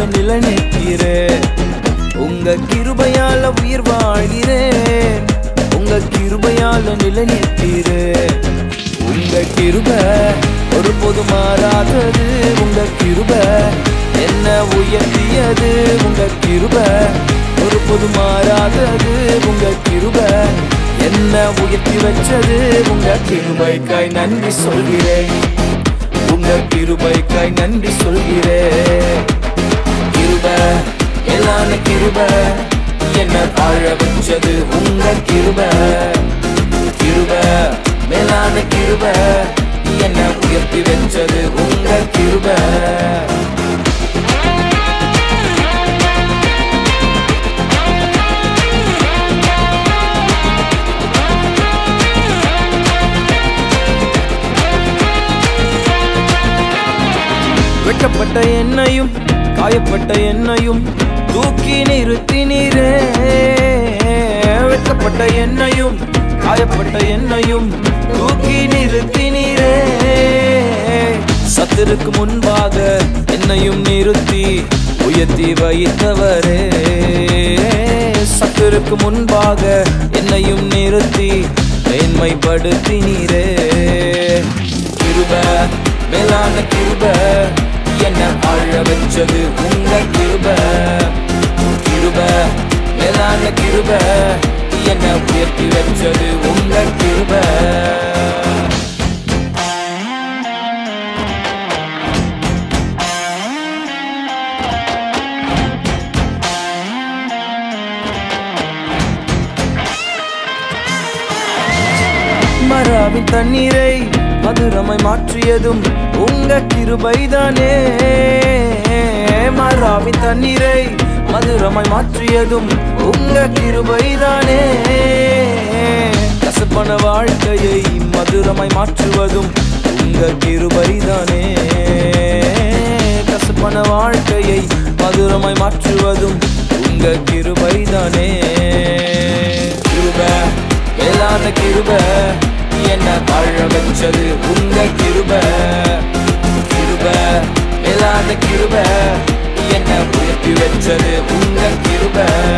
நிலைநிற்கிறே உங்க கிருபையால உயிர் வாழ்கிறேன் உங்க கிருபையால நிலைநிற்கிறே உங்க கிருப ஒருபோது மாறாதது உங்க கிருப என்ன உயர்த்தியது உங்க கிருப ஒருபோது மாறாதது உங்க கிருப என்ன உயர்த்தி வச்சது உங்க கிருபைக்காய் நன்றி சொல்கிறேன் உங்க கிருபைக்காய் நன்றி சொல்கிறேன் கிருப மேலான கிருப என்ன வாழ வச்சது உங்க கிருப கிருப மேலான கிருப என்ன உயர்த்தி வச்சது உங்க கிருப வெட்டப்பட்ட எண்ணெயும் காயப்பட்ட எண்ணெயும் தூக்கி நிறுத்தினீரே வெட்டப்பட்ட எண்ணெயும் காயப்பட்ட எண்ணெயும் தூக்கி நிறுத்தினீரே சத்துருக்கு முன்பாக என்னையும் நிறுத்தி உயர்த்தி வைத்தவரே சத்துருக்கு முன்பாக என்னையும் நிறுத்தி மேன்மைப்படுத்தினீரே கிருப மேலான கிருப என்ன வாழ வச்சது உங்க கிருப கிருப மேலான கிருப என்ன உயர்த்தி வச்சது உங்க கிருப மராவின் தண்ணீரை மதுரமாய் மாற்றியதும் உங்க கிருபைதானே மராவின் தண்ணீரை மதுரமாய் மாற்றியதும் உங்க கிருபைதானே கசப்பான வாழ்க்கையை மதுரமாய் மாற்றுவதும் உங்க கிருபைதானே கசப்பான வாழ்க்கையை மதுரமாய் மாற்றுவதும் உங்க கிருபைதானே கிருப மேலான கிருப என்ன வாழ வச்சது உங்க கிருப கிருப மேலான கிருப என்ன உயர்த்தி வச்சது உங்க கிருப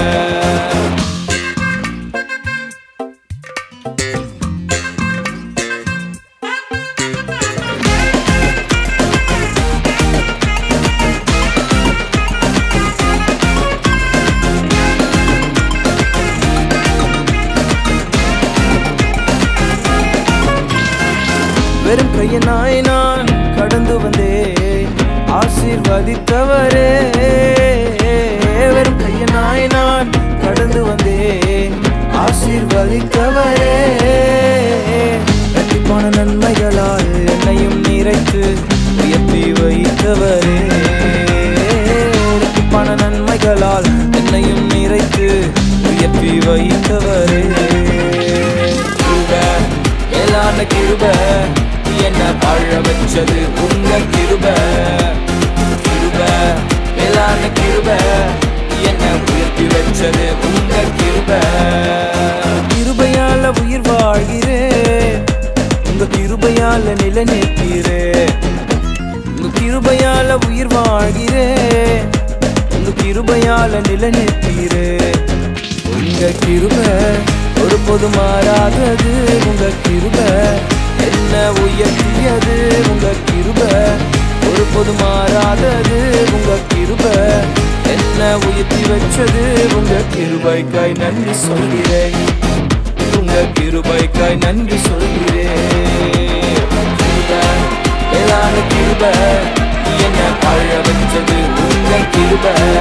வெறும் கையனாய் நான் கடந்து வந்தேன் ஆசீர்வதித்தவரே வெறும் கையனாய் நான் கடந்து வந்தேன் ஆசீர்வதித்தவரே இரட்டிப்பான நன்மைகளால் என்னையும் நிறைத்து உயர்த்தி வைத்தவரே இரட்டிப்பான நன்மைகளால் என்னையும் நிறைத்து உயர்த்தி வைத்தவரே கிருப, மேலான கிருப என்ன வாழ வச்சது உங்க கிருப கிருப மேலான கிருப என்ன உயர்த்தி வச்சது உங்க கிருப கிருபையால உயிர் வாழ்கிறேன் உங்க கிருபையால நிலைநிற்கிறேன் உங்க கிருபையால உயிர் வாழ்கிறேன் உங்க கிருபையால நிலைநிற்கிறேன் உங்க கிருப ஒருபோது மாறாதது உங்க கிருப என்ன உயர்த்தியது உங்க கிருப ஒருபோது மாறாதது உங்க கிருப என்ன உயர்த்தி வச்சது உங்க கிருபைக்காய் நன்றி சொல்கிறேன் உங்க கிருபைக்காய் நன்றி சொல்கிறேன் கிருப, மேலான கிருப என்ன வாழ வச்சது உங்க கிருப